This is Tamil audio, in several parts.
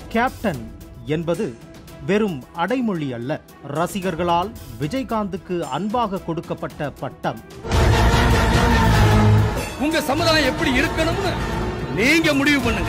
கேப்டன் என்பது வெறும் அடைமொழி அல்ல ரசிகர்களால் விஜயகாந்துக்கு அன்பாக கொடுக்கப்பட்ட பட்டம் உங்க சமுதாயம் எப்படி இருக்கணும்னு நீங்க முடிவு பண்ணுங்க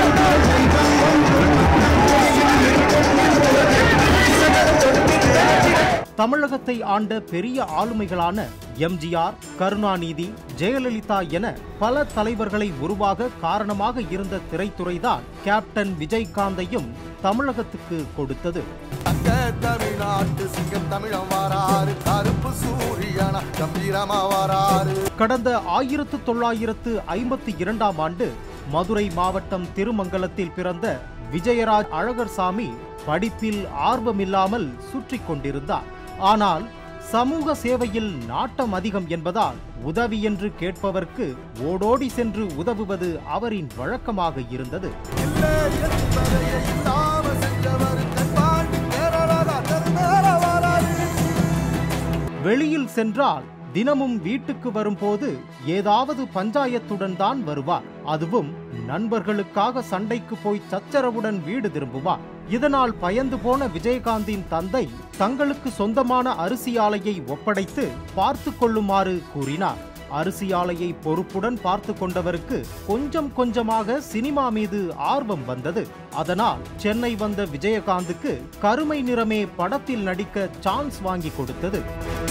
தமிழகத்தை ஆண்ட பெரிய ஆளுமைகளான எம்ஜிஆர் கருணாநிதி ஜெயலலிதா என பல தலைவர்களை உருவாக காரணமாக இருந்த திரைத்துறைதான் கேப்டன் விஜயகாந்தையும் தமிழகத்துக்கு கொடுத்தது தங்க தமிழ்நாட்டு சிங்கம் தமிழம் வாராரு கருப்பு சூரியனா கம்பீரமா வாராரு கடந்த ஆயிரத்து தொள்ளாயிரத்து ஐம்பத்தி இரண்டாம் ஆண்டு மதுரை மாவட்டம் திருமங்கலத்தில் பிறந்த விஜயராஜ் அழகர்சாமி படிப்பில் ஆர்வமில்லாமல் சுற்றிக் கொண்டிருந்தார் ஆனால் சமூக சேவையில் நாட்டம் அதிகம் என்பதால் உதவி என்று கேட்பவர்க்கு ஓடோடி சென்று உதவுவது அவரின் வழக்கமாக இருந்தது இல்லை என்பதையே இல்லாம செஞ்சவர் கண்பாண்டி கேரளா தருமேற வாராரு வெளியில் சென்றால் தினமும் வீட்டுக்கு வரும்போது ஏதாவது பஞ்சாயத்துடன் தான் வருவார் அதுவும் நண்பர்களுக்காக சண்டைக்கு போய் சச்சரவுடன் வீடு திரும்புவார் இதனால் பயந்து போன விஜயகாந்தின் தந்தை தங்களுக்கு சொந்தமான அரிசி ஆலையை ஒப்படைத்து பார்த்து கொள்ளுமாறு கூறினார் அரிசி ஆலையை பொறுப்புடன் பார்த்து கொண்டவருக்கு கொஞ்சம் கொஞ்சமாக சினிமா மீது ஆர்வம் வந்தது அதனால் சென்னை வந்த விஜயகாந்துக்கு கருமை நிறமே படத்தில் நடிக்க சான்ஸ் வாங்கி கொடுத்தது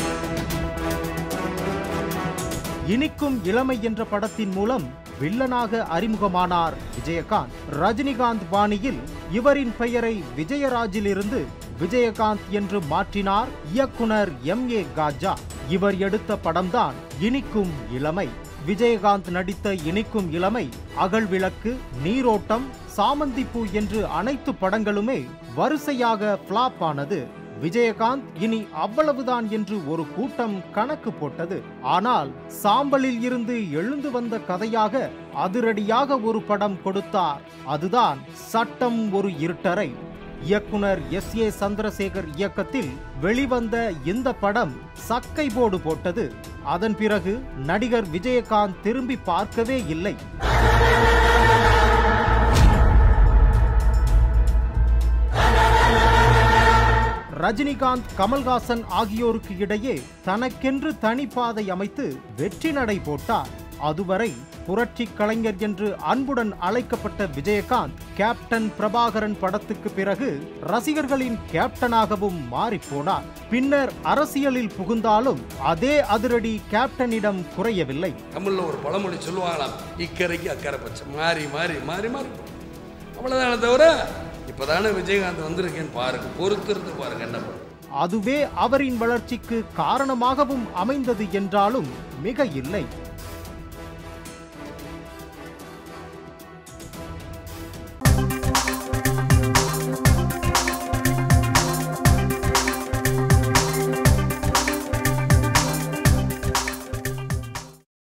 இனிக்கும் இளமை என்ற படத்தின் மூலம் வில்லனாக அறிமுகமானார் விஜயகாந்த் ரஜினிகாந்த் பாணியில் இவரின் பெயரை விஜயராஜிலிருந்து விஜயகாந்த் என்று மாற்றினார் இயக்குனர் எம் ஏ காஜா இவர் எடுத்த படம்தான் இனிக்கும் இளமை விஜயகாந்த் நடித்த இனிக்கும் இளமை அகல் விளக்கு நீரோட்டம் சாமந்திப்பூ என்று அனைத்து படங்களுமே வரிசையாக ஃபிளாப் ஆனது விஜயகாந்த் இனி அவ்வளவுதான் என்று ஒரு கூட்டம் கணக்கு போட்டது ஆனால் சாம்பலில் இருந்து எழுந்து வந்த கதையாக அதிரடியாக ஒரு படம் கொடுத்தார் அதுதான் சட்டம் ஒரு இருட்டறை இயக்குனர் எஸ் ஏ சந்திரசேகர் இயக்கத்தில் வெளிவந்த இந்த படம் சக்கை போடு போட்டது அதன் பிறகு நடிகர் விஜயகாந்த் திரும்பி பார்க்கவே இல்லை ரஜினிகாந்த் கமல்ஹாசன் ஆகியோருக்கு இடையே தனக்கென்று தனிப்பாதை அமைத்து வெற்றி நடை போட்டார் அதுவரை புரட்சி கலைஞர் என்று அன்புடன் அழைக்கப்பட்ட விஜயகாந்த் கேப்டன் பிரபாகரன் படத்துக்கு பிறகு ரசிகர்களின் கேப்டனாகவும் மாறிப்போனார் பின்னர் அரசியலில் புகுந்தாலும் அதே அதிரடி கேப்டனிடம் குறையவில்லை தமிழ்ல ஒரு பழமொழி சொல்லுவாங்களாம் இக்கரைக்கு அக்கறை பச்சை மாறி மாறி மாறி மாறி அவ்வளவுதானே தவிர இப்பதானே விஜயகாந்த் வந்திருக்கேன்னு பாருங்க பொறுத்திருந்து பாருங்க என்ன பண்ணும் அதுவே அவரின் வளர்ச்சிக்கு காரணமாகவும் அமைந்தது என்றாலும் மிக இல்லை